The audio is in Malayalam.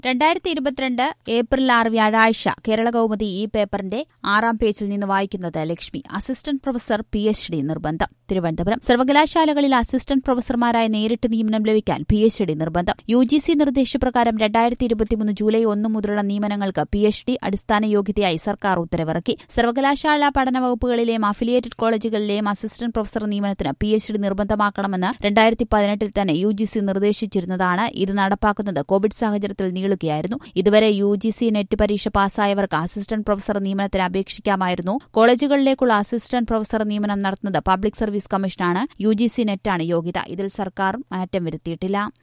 രണ്ടായിരത്തി ഇരുപത്തിരണ്ട് ഏപ്രിൽ ആറ് വ്യാഴാഴ്ച കേരള കൗമുദി ഈ പേപ്പറിന്റെ ആറാം പേജിൽ നിന്ന് വായിക്കുന്നത് Lakshmi assistant professor P H D നിർബന്ധം തിരുവനന്തപുരം സർവകലാശാലകളിൽ അസിസ്റ്റന്റ് പ്രൊഫസർമാരായി നേരിട്ട് നിയമനം ലഭിക്കാൻ പി എച്ച് ഡി നിർബന്ധം യു ജി സി നിർദ്ദേശപ്രകാരം രണ്ടായിരത്തി ഇരുപത്തിമൂന്ന് ജൂലൈ ഒന്ന് മുതലുള്ള നിയമനങ്ങൾക്ക് പി എച്ച് ഡി അടിസ്ഥാന യോഗ്യതയായി സർക്കാർ ഉത്തരവിറക്കി സർവകലാശാല പഠന വകുപ്പുകളിലെയും അഫിലിയേറ്റഡ് കോളേജുകളിലെയും അസിസ്റ്റന്റ് പ്രൊഫസർ നിയമനത്തിന് പി എച്ച് ഡി നിർബന്ധമാക്കണമെന്ന് രണ്ടായിരത്തി പതിനെട്ടിൽ തന്നെ യു ജി സി നിർദ്ദേശിച്ചിരുന്നതാണ് ഇത് നടപ്പാക്കുന്നത് കോവിഡ് സാഹചര്യത്തിൽ നീളുകയായിരുന്നു ഇതുവരെ യു ജി സി നെറ്റ് പരീക്ഷ പാസ്സായവർക്ക് അസിസ്റ്റന്റ് പ്രൊഫസർ നിയമനത്തിന് അപേക്ഷിക്കാമായിരുന്നു കോളേജുകളിലേക്കുള്ള അസിസ്റ്റന്റ് പ്രൊഫസർ നിയമനം നടത്തുന്നത് പബ്ലിക് സർവീസ് കമ്മീഷനാണ് യു ജി സി നെറ്റാണ് യോഗ്യത ഇതിൽ സർക്കാർ മാറ്റം വരുത്തിയിട്ടില്ല